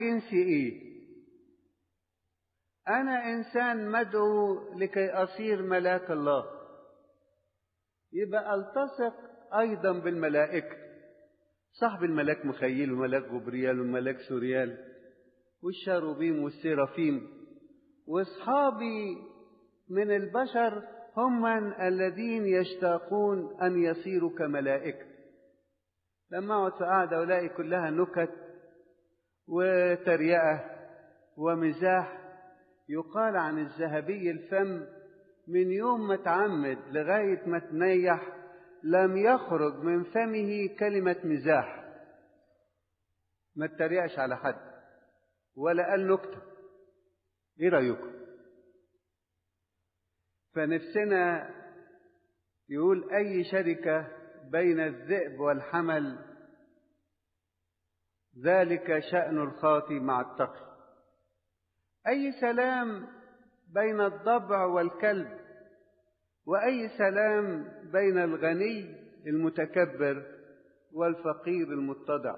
جنسي ايه انا انسان مدعو لكي اصير ملاك الله يبقى التصق ايضا بالملائكه صاحب الملاك مخيل وملاك غبريال وملاك سوريال والشاروبيم والسيرافيم واصحابي من البشر هم من الذين يشتاقون ان يصيروا كملائكه لما اقعد في قعده والاقي كلها نكت وتريقه ومزاح يقال عن الذهبي الفم من يوم ما تعمد لغايه ما تنيح لم يخرج من فمه كلمه مزاح ما اتريقش على حد ولا قال نكته ايه رايكم فنفسنا يقول اي شركه بين الذئب والحمل ذلك شان الخاطي مع التقي اي سلام بين الضبع والكلب واي سلام بين الغني المتكبر والفقير المتضع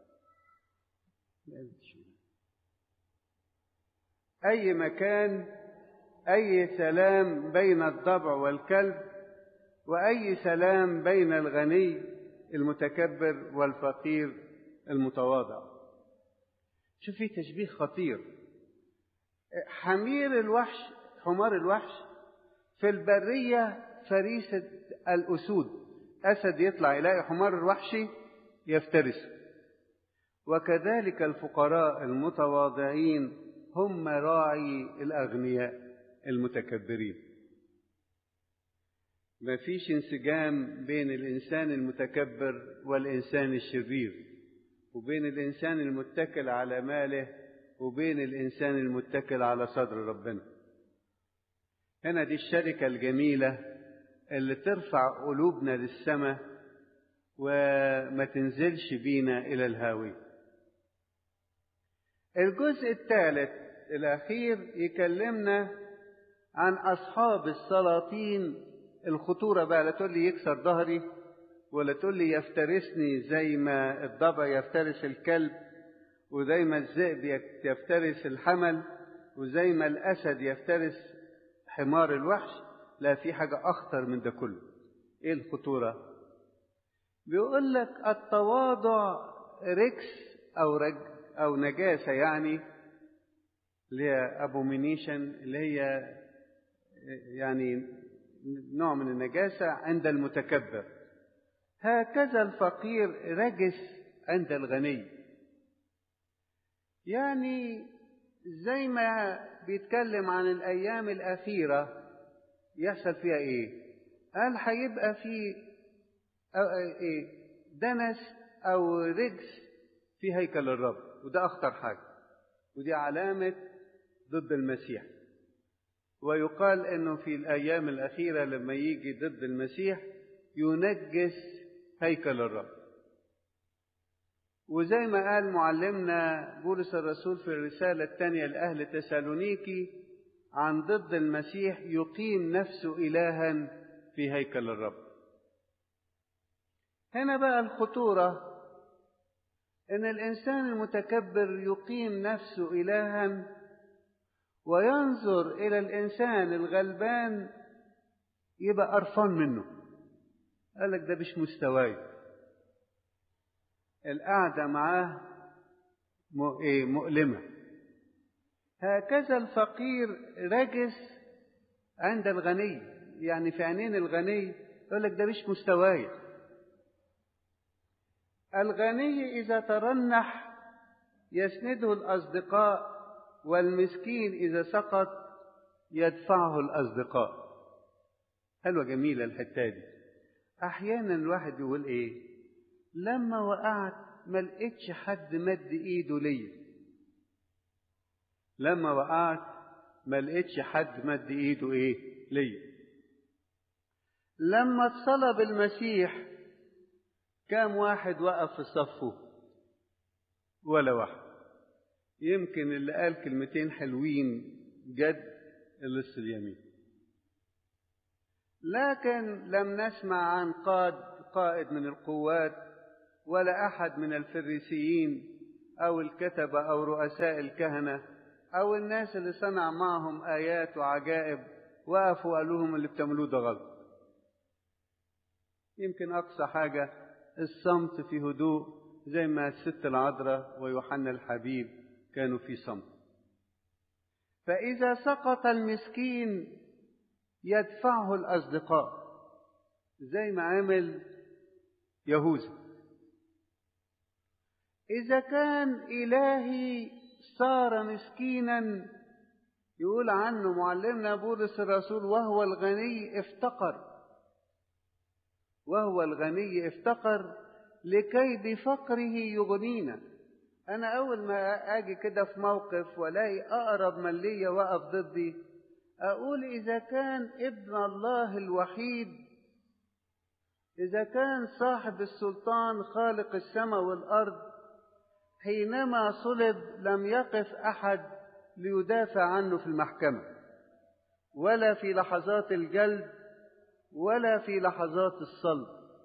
اي مكان اي سلام بين الضبع والكلب واي سلام بين الغني المتكبر والفقير المتواضع شوف في تشبيه خطير حمير الوحش حمار الوحش في البرية فريسة الأسود أسد يطلع يلاقي حمار الوحشي يفترسه وكذلك الفقراء المتواضعين هم راعي الأغنياء المتكبرين ما فيش انسجام بين الإنسان المتكبر والإنسان الشرير وبين الإنسان المتكل على ماله وبين الإنسان المتكل على صدر ربنا هنا دي الشركة الجميلة اللي ترفع قلوبنا للسماء وما تنزلش بينا إلى الهاوية الجزء الثالث الأخير يكلمنا عن أصحاب السلاطين الخطورة بقى لا تقول لي يكسر ظهري ولا تقول لي يفترسني زي ما الضبع يفترس الكلب وزي ما الذئب يفترس الحمل وزي ما الأسد يفترس حمار الوحش لا في حاجة أخطر من ده كله إيه الخطورة؟ بيقول لك التواضع ركس أو رج أو نجاسة يعني اللي هي أبومينيشن اللي هي يعني نوع من النجاسة عند المتكبر هكذا الفقير رجس عند الغني يعني زي ما بيتكلم عن الأيام الأخيرة يحصل فيها إيه؟ قال هيبقى في أو إيه؟ دنس أو رجس في هيكل الرب وده أخطر حاجة ودي علامة ضد المسيح ويقال انه في الايام الاخيره لما يجي ضد المسيح ينجس هيكل الرب وزي ما قال معلمنا بولس الرسول في الرساله الثانيه لاهل تسالونيكي عن ضد المسيح يقيم نفسه الها في هيكل الرب هنا بقى الخطوره ان الانسان المتكبر يقيم نفسه الها وينظر إلى الإنسان الغلبان يبقى قرفان منه قال لك ده مش مستواي القعدة معاه مؤلمة هكذا الفقير رجس عند الغني يعني في عينين الغني يقول لك ده مش مستواي الغني إذا ترنح يسنده الأصدقاء والمسكين إذا سقط يدفعه الأصدقاء حلوة جميلة الحتة دي أحيانا الواحد يقول إيه لما وقعت ما لقيتش حد مد إيده ليا لما وقعت ما لقيتش حد مد إيده إيه ليا لما اتصلب المسيح كام واحد وقف في صفه ولا واحد يمكن اللي قال كلمتين حلوين جد اللص اليمين لكن لم نسمع عن قاد قائد من القوات ولا احد من الفريسيين أو الكتبة أو رؤساء الكهنة أو الناس اللي صنع معهم آيات وعجائب وقفوا وقالوا لهم اللي بتعملوه ده غلط يمكن أقصى حاجة الصمت في هدوء زي ما الست العذراء ويوحنا الحبيب كانوا في صمت فإذا سقط المسكين يدفعه الأصدقاء زي ما عمل يهوذا إذا كان إلهي صار مسكينا يقول عنه معلمنا بولس الرسول وهو الغني افتقر وهو الغني افتقر لكي بفقره يغنينا أنا أول ما أجي كده في موقف ولاقي أقرب من ليا وقف ضدي أقول إذا كان ابن الله الوحيد إذا كان صاحب السلطان خالق السماء والأرض حينما صلب لم يقف أحد ليدافع عنه في المحكمة ولا في لحظات الجلد ولا في لحظات الصلب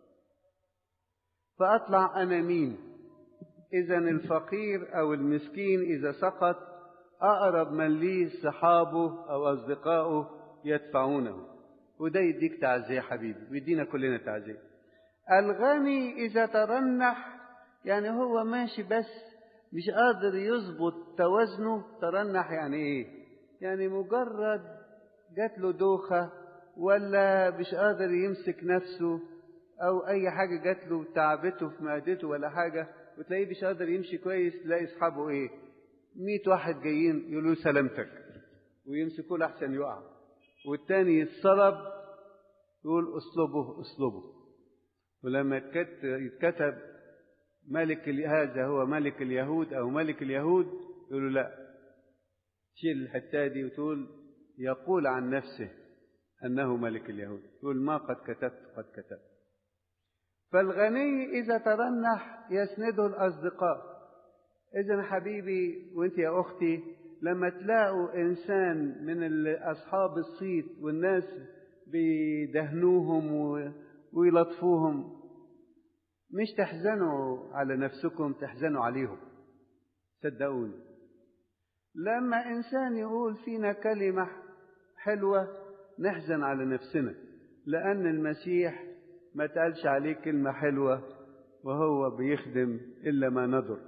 فأطلع أنا مين إذا الفقير أو المسكين إذا سقط أقرب من لي صحابه أو أصدقائه يدفعونه وده يديك تعزية حبيبي ويدينا كلنا تعزية الغني إذا ترنح يعني هو ماشي بس مش قادر يظبط توازنه ترنح يعني ايه يعني مجرد جات له دوخة ولا مش قادر يمسك نفسه او اي حاجة جات له تعبته في معدته ولا حاجة وتلاقيه مش قادر يمشي كويس تلاقي اصحابه ايه مية واحد جايين يقولوا سلامتك ويمسكوه لحسن يقع والتاني يتصلب يقول اصلبه اصلبه ولما يتكتب ملك هذا هو ملك اليهود او ملك اليهود يقولوا لا شيل الحته دي وتقول يقول عن نفسه انه ملك اليهود يقول ما قد كتبت قد كتبت فالغني اذا ترنح يسنده الاصدقاء اذا حبيبي وانت يا اختي لما تلاقوا انسان من اصحاب الصيت والناس بيدهنوهم ويلطفوهم مش تحزنوا على نفسكم تحزنوا عليهم صدقوني لما انسان يقول فينا كلمه حلوه نحزن على نفسنا لان المسيح ما تقالش عليه كلمه حلوه وهو بيخدم الا ما نضر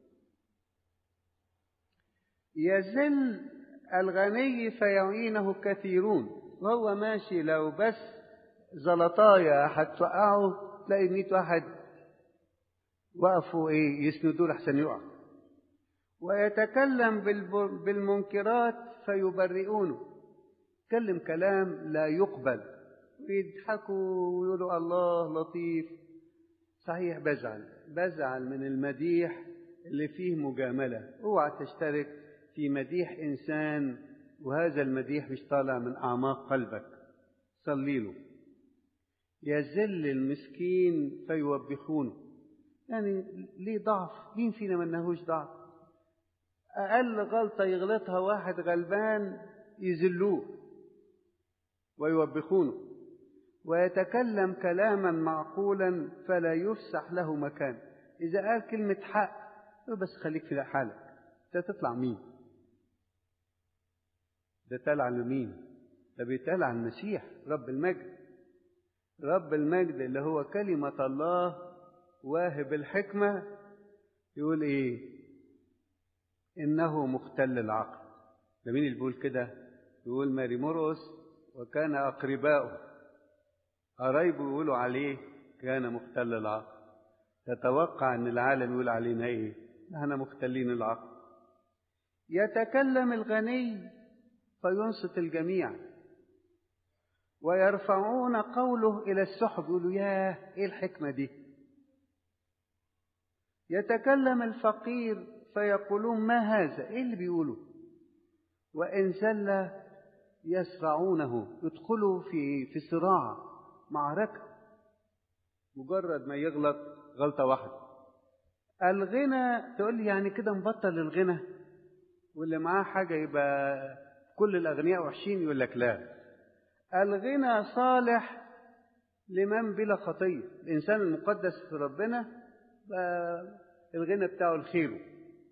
يزل الغني فيعينه كثيرون وهو ماشي لو بس زلطايا هتوقعه تلاقي مية واحد وقفوا ايه يسندوا له احسن يقع ويتكلم بالمنكرات فيبرئونه يتكلم كلام لا يقبل ويضحكوا ويقولوا الله لطيف صحيح بزعل بزعل من المديح اللي فيه مجاملة اوعى تشترك في مديح إنسان وهذا المديح مش طالع من أعماق قلبك صلي له يذل المسكين فيوبخونه يعني ليه ضعف مين فينا منهوش ضعف أقل غلطة يغلطها واحد غلبان يذلوه ويوبخونه ويتكلم كلاما معقولا فلا يفسح له مكان إذا قال كلمة حق بس خليك في حالك ده تطلع مين ده تال لمين ده بيتقال عن المسيح رب المجد رب المجد اللي هو كلمة الله واهب الحكمة يقول ايه انه مختل العقل ده مين اللي بيقول كده يقول ماري مرقس وكان اقرباؤه قرايبه يقولوا عليه كان مختل العقل تتوقع ان العالم يقول علينا ايه احنا مختلين العقل يتكلم الغني فينصت الجميع ويرفعون قوله الى السحب يقولوا ياه ايه الحكمه دي يتكلم الفقير فيقولون ما هذا ايه اللي بيقولوا وان زل يسرعونه يدخلوا في في صراع معركه مجرد ما يغلط غلطه واحده الغنى تقول لي يعني كده نبطل الغنى واللي معاه حاجه يبقى كل الاغنياء وحشين يقول لك لا الغنى صالح لمن بلا خطيه الانسان المقدس في ربنا الغنى بتاعه الخير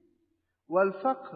والفقر